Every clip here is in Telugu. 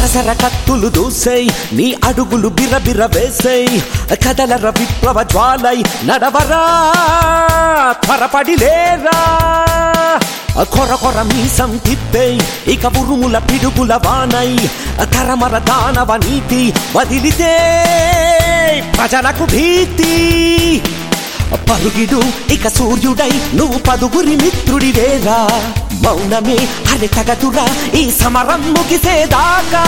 సరసర కత్తులు దూసేయ్ నీ అడుగులు బిరబిర వేసేయ్ కదలర విప్లవ జ్వాలై నడవరా త్వరపడి లేరా కొర కొర మీసం తిప్పేయ్ ఇక ఉరుముల పిడుగుల వానై కరమర దానవ నీతి వదిలితే ప్రజలకు భీతి పరుగిడు ఇక సూర్యుడై నువ్వు పదుగురి మిత్రుడివేరా మౌనమే అరే తగదురా ఈ సమరం ముగిసేదాకా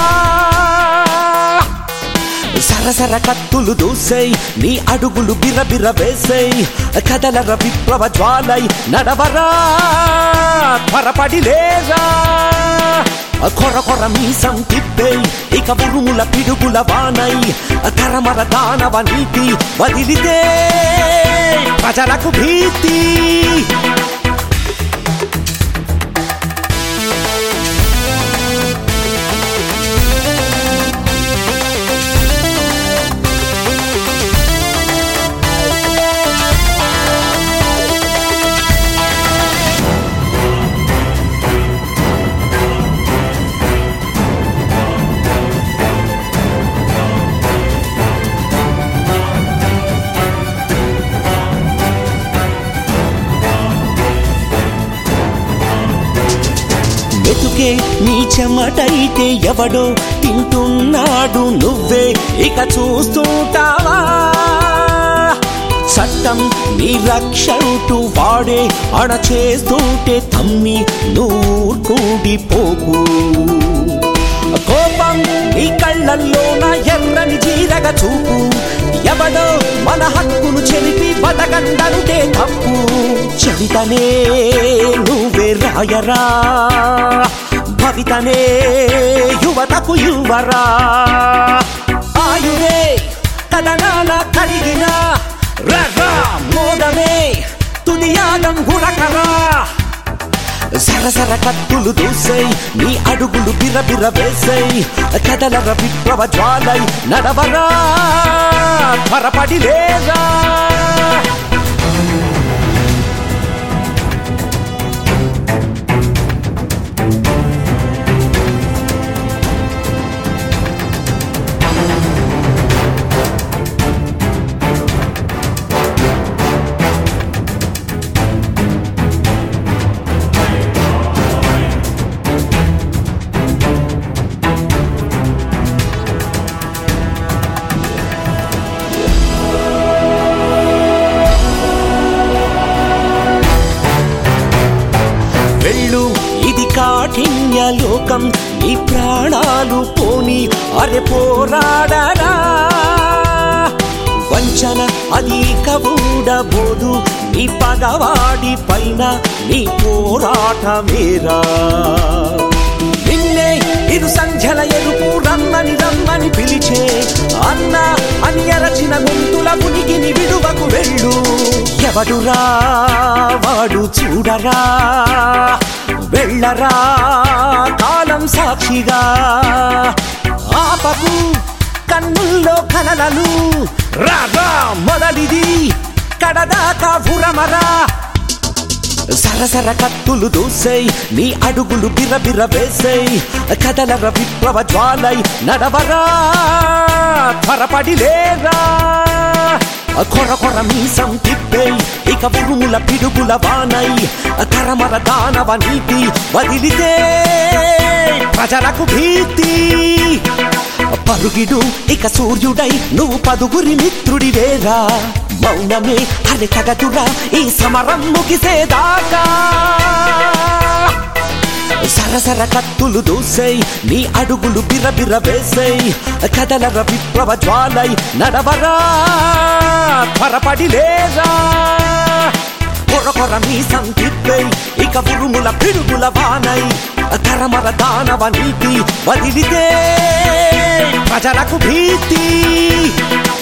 సరసర కత్తులు దూసేయ్ నీ అడుగులు బిరబిర వేసేయ్ కదలర విప్లవ జ్వాలై నడవరా త్వరపడి లేరా కొర కొర మీసం తిప్పేయ్ ఇక ఉరుముల పిడుగుల వానై కరమర దానవ నీతి వదిలితే ప్రజలకు భీతి మెతుకే నీ చెమటైతే ఎవడో తింటున్నాడు నువ్వే ఇక చూస్తుంటావా చట్టం నీ రక్షంటూ వాడే అణచేస్తుంటే తమ్మి నువ్వు కూడిపోకు కోపం నీ కళ్ళల్లోన ఎర్రని జీరగ చూపు ఎవడో మన హక్కును చెరిపి బతకండంటే తప్పు చరితనే నువ్వే రాయరా భవితనే యువతకు యువరా ఆయువే కదనాల కలిగిన రర్రా మోదమే తుదియాగం గురకరా సరసర కత్తులు దూసేయ్ నీ అడుగులు బిరబిర వేసేయ్ కదలర విప్లవ జ్వాలై నడవరా త్వరపడి లేరా వెళ్ళు ఇది కాఠిన్య లోకం నీ ప్రాణాలు పోని అరె పోరాడరా వంచన అది కబూడబోదు నీ పగవాడి పైన నీ పోరాటమేరా నిన్నే ఇరు సంధ్యల ఎరుపు రమ్మని రమ్మని పిలిచే అన్న అని ఎరచిన గొంతుల ఉనికిని విడువకు వెళ్ళు ఎవడురా వాడు చూడరా వెళ్ళరా కాలం సాక్షిగా ఆపకు కన్నుల్లో కలలను రాగా మొదలిది కడదాకా భురమరా సరసర కత్తులు దూసేయ్ నీ అడుగులు బిరబిర వేసేయ్ కదలర విప్లవ జ్వాలై నడవరా త్వరపడి లేరా కొర కొర మీసం తిప్పేయ్ ఇక ఉరుముల పిడుగుల వానై కరమర దానవ నీతి వదిలితే ప్రజలకు భీతి పరుగిడు ఇక సూర్యుడై నువ్వు పదుగురి మిత్రుడివేరా మౌనమే అరే తగదురా ఈ సమరం ముగిసేదాకా సరసర కత్తులు దూసేయ్ నీ అడుగులు బిరబిర వేసేయ్ కదలర విప్లవ జ్వాలై నడవరా త్వరపడి లేరా కొర కొర మీసం తిప్పేయ్ ఇక ఉరుముల పిడుగుల వానై కరమర దానవ నీతి వదిలితే ప్రజలకు భీతి